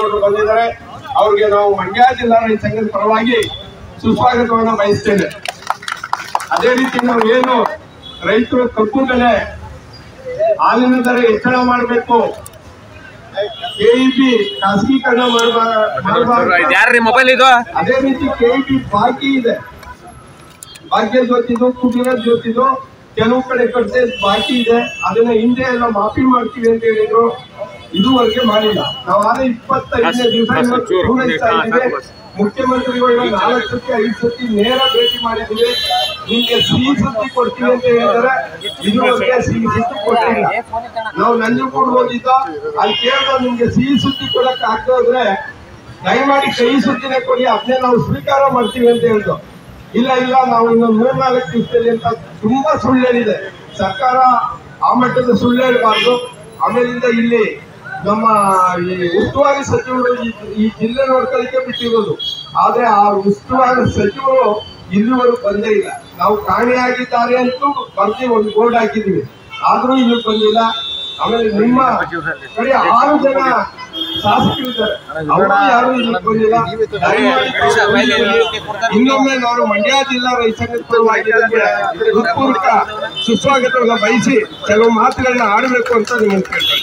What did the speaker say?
ಅವರು ಬಂದಿದ್ದಾರೆ ಅವ್ರಿಗೆ ನಾವು ಮಂಡ್ಯ ಜಿಲ್ಲಾ ರೈತ ಸಂಘದ ಪರವಾಗಿ ಸುಸ್ವಾಗತವನ್ನ ಬಯಸ್ತೇನೆ ಅದೇ ರೀತಿ ನಾವು ಏನು ರೈತರು ಕಬ್ಬು ಬೆಲೆ ಹಾಲಿನ ದರ ಹೆಚ್ಚಳ ಮಾಡಬೇಕು ಕೆಇಬಿ ಖಾಸಗೀಕರಣ ಮಾಡಬಾರದು ಯಾರ್ರಿ ಮೊಬೈಲ್ ಇದು ಅದೇ ರೀತಿ ಕೆಇಬಿ ಬಾಕಿ ಇದೆ ಭಾಗ್ಯ ಜ್ಯೋತಿದು ಕುಟೀರ ಜ್ಯೋತಿದು ಕೆಲವು ಕಡೆ ಕಟ್ಟೆ ಬಾಕಿ ಇದೆ ಅದನ್ನ ಹಿಂದೆ ಎಲ್ಲ ಮಾಫಿ ಮಾಡ್ತೀವಿ ಅಂತ ಹೇಳಿದ್ರು ಇದುವರೆಗೆ ಮಾಡಿಲ್ಲ ನಾವು ಆದ್ರೆ ಇಪ್ಪತ್ತೈದನೇ ದಿವಸ ಇವತ್ತು ಪೂರೈಸ್ತಾ ಇದ್ದೀವಿ ಮುಖ್ಯಮಂತ್ರಿಗಳು ನಾಲ್ಕು ಸತಿ ಐದು ಸತಿ ನೇರ ಭೇಟಿ ಮಾಡಿದ್ದೀವಿ ನಿಮ್ಗೆ ಸಿಹಿ ಸುದ್ದಿ ಕೊಡ್ತೀವಿ ಅಂತ ಹೇಳಿದರೆ ಇದುವರೆಗೆ ಸಿಹಿ ಸುದ್ದಿ ಕೊಟ್ಟಿಲ್ಲ ನಾವು ನಂಜನಗೂಡು ಹೋಗಿದ್ದ ಅಲ್ಲಿ ಕೇಳ್ದ ನಿಮ್ಗೆ ಸಿಹಿ ಸುದ್ದಿ ಕೊಡಕ್ ಆಗ್ತಾ ಇದ್ರೆ ದಯಮಾಡಿ ಕೈ ಸುದ್ದಿನೇ ಕೊಡಿ ಅದನ್ನೇ ನಾವು ಸ್ವೀಕಾರ ಮಾಡ್ತೀವಿ ಅಂತ ಹೇಳಿದ್ರು ಇಲ್ಲ ಇಲ್ಲ ನಾವು ಇನ್ನೊಂದು ಮೂರ್ನಾಲ್ಕು ದಿವಸದಲ್ಲಿ ಅಂತ ತುಂಬಾ ಸುಳ್ಳು ಹೇಳಿದೆ ಸರ್ಕಾರ ಆ ಮಟ್ಟದ ಸುಳ್ಳು ಹೇಳಬಾರ್ದು ಆಮೇಲಿಂದ ಇಲ್ಲಿ ನಮ್ಮ ಈ ಉಸ್ತುವಾರಿ ಸಚಿವರು ಈ- ಈ ಜಿಲ್ಲೆ ನೋಡ್ಕೊಳ್ಳಿಕ್ಕೆ ಬಿಟ್ಟಿರೋದು ಆದ್ರೆ ಆ ಉಸ್ತುವಾರಿ ಸಚಿವರು ಇಲ್ಲಿವರೆಗೂ ಬಂದೇ ಇಲ್ಲ ನಾವು ಕಾಣೆಯಾಗಿದ್ದಾರೆ ಅಂತೂ ಬರ್ದಿ ಒಂದು ಬೋರ್ಡ್ ಹಾಕಿದೀವಿ ಆದ್ರೂ ಇಲ್ಲಿ ಬಂದಿಲ್ಲ ಆಮೇಲೆ ನಿಮ್ಮ ಕಡೆ ಆರು ಜನ ಶಾಸಕರಿದ್ದಾರೆ ಅವರು ಯಾರು ಇಲ್ಲಿ ಬಂದಿಲ್ಲ ದಯಮಾಡಿ ತಾವು ಇನ್ನೊಮ್ಮೆ ನಾನು ಮಂಡ್ಯ ಜಿಲ್ಲಾ ರೈತ ಸಂಘದ ಪರವಾಗಿ ನಿಮಗೆ ಹೃತ್ಪೂರ್ವಕ ಸುಸ್ವಾಗತವನ್ನು ಬಯಸಿ ಕೆಲವು ಮಾತುಗಳನ್ನ ಆಡಬೇಕು ಅಂತ ನಿಮ್ಮನ್ನು ಕೇಳ್ತಾರೆ